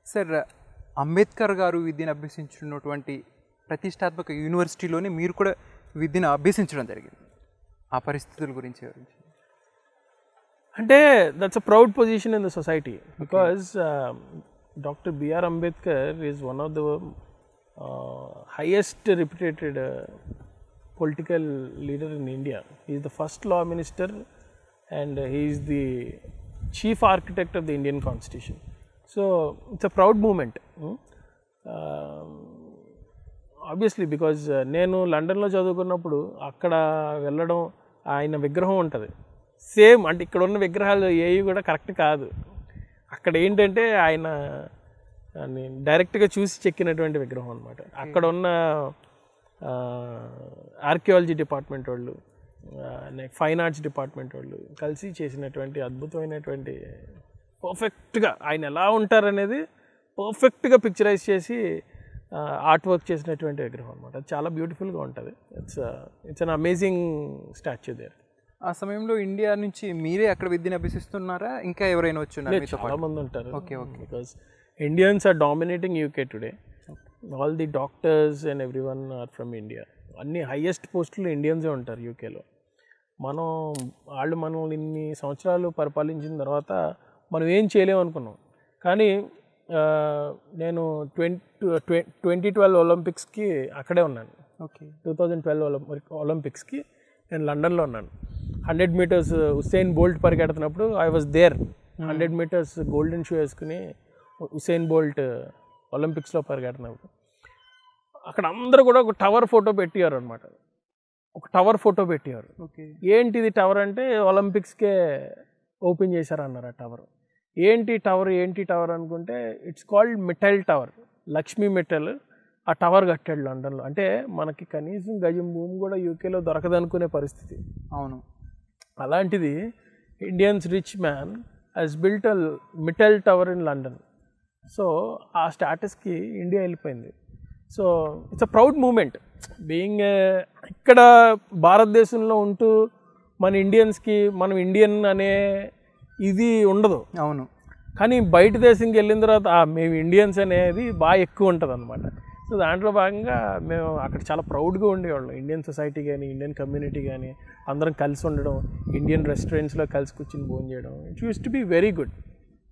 sir Ambedkar గారు విద్యను అభ్యసించినటువంటి ప్రతిష్టాత్మక యూనివర్సిటీలోనే మీరు కూడా విద్యను అభ్యసించడం జరిగింది ఆ పరిస్థితుల గురించి వివరించి అంటే that's a proud position in the society because doctor B R Ambedkar is one of the highest reputed political leader in India is the first law minister and he is the chief architect of the Indian constitution so it's a proud moment obviously because నేను లండన్లో చదువుకున్నప్పుడు అక్కడ వెళ్ళడం ఆయన విగ్రహం ఉంటుంది same అంటే ఇక్కడ ఉన్న విగ్రహాలు ఏవి కూడా కరెక్ట్ కాదు అక్కడ ఏంటంటే ఆయన డైరెక్ట్గా చూసి చెక్కినటువంటి విగ్రహం అనమాట అక్కడ ఉన్న ఆర్కియాలజీ డిపార్ట్మెంట్ వాళ్ళు ఫైన్ ఆర్ట్స్ డిపార్ట్మెంట్ వాళ్ళు కలిసి చేసినటువంటి అద్భుతమైనటువంటి పర్ఫెక్ట్గా ఆయన ఎలా ఉంటారనేది పర్ఫెక్ట్గా పిక్చరైజ్ చేసి ఆర్ట్ వర్క్ చేసినటువంటి విగ్రహం అనమాట అది చాలా బ్యూటిఫుల్గా ఉంటుంది it's it's an amazing statue there ఆ సమయంలో ఇండియా నుంచి మీరే అక్కడ విద్యను అభ్యసిస్తున్నారా ఇంకా ఎవరైనా వచ్చున్నారా మీతో చాలా మంది ఉంటారు okay okay because Indians are dominating UK today all the doctors and everyone are from India అన్ని హైయెస్ట్ పోస్టులు ఇండియన్సే ఉంటారు యూకేలో మనం వాళ్ళు మనం ఇన్ని సంవత్సరాలు పరిపాలించిన తర్వాత మనం ఏం చేయలేము అనుకున్నాం కానీ ఆ, నేను ట్వంటీ ట్వంటీ ట్వెల్వ్ ఒలింపిక్స్కి అక్కడే ఉన్నాను okay two thousand twelve Olympic ఒలింపిక్స్కి నేను లండన్లో ఉన్నాను హండ్రెడ్ మీటర్స్ హుసేన్ బోల్ట్ పరిగెడుతున్నప్పుడు I was there hundred metres golden shoe వేసుకుని హుసేన్ బోల్ట్ ఒలింపిక్స్లో పరిగెడుతున్నప్పుడు అక్కడ అందరూ కూడా ఒక టవర్ ఫోటో పెట్టారు అనమాట ఒక టవర్ ఫోటో పెట్టారు ఓకే ఏంటిది టవర్ అంటే ఒలింపిక్స్కే ఓపెన్ చేశారన్నారు ఆ టవర్ ఏంటి టవర్ ఏంటి టవర్ అనుకుంటే it's called Mittal tower Lakshmi Mittal ఆ టవర్ కట్టాడు లండన్లో అంటే మనకి కనీసం గజం భూమి కూడా యూకేలో దొరకదనుకునే పరిస్థితి అవును అలాంటిది Indians rich man he's built a Mittal tower in London so ఆ స్టాటస్కి ఇండియా వెళ్ళిపోయింది so it's a proud moment being ఇక్కడ భారతదేశంలో ఉంటూ మన ఇండియన్స్కి మనం ఇండియన్ అనే ఇది ఉండదు అవును కానీ బయట దేశంకి వెళ్ళిన తర్వాత "ఆ, మేము ఇండియన్స్ అనేది బాగా ఎక్కువ ఉంటుంది అనమాట సో దాంట్లో భాగంగా మేము అక్కడ చాలా ప్రౌడ్గా ఉండేవాళ్ళం ఇండియన్ సొసైటీ కానీ ఇండియన్ కమ్యూనిటీ కానీ అందరం కలిసి ఉండడం ఇండియన్ రెస్టారెంట్స్లో కలిసి కూర్చుని భోజనం చేయడం it use to be very good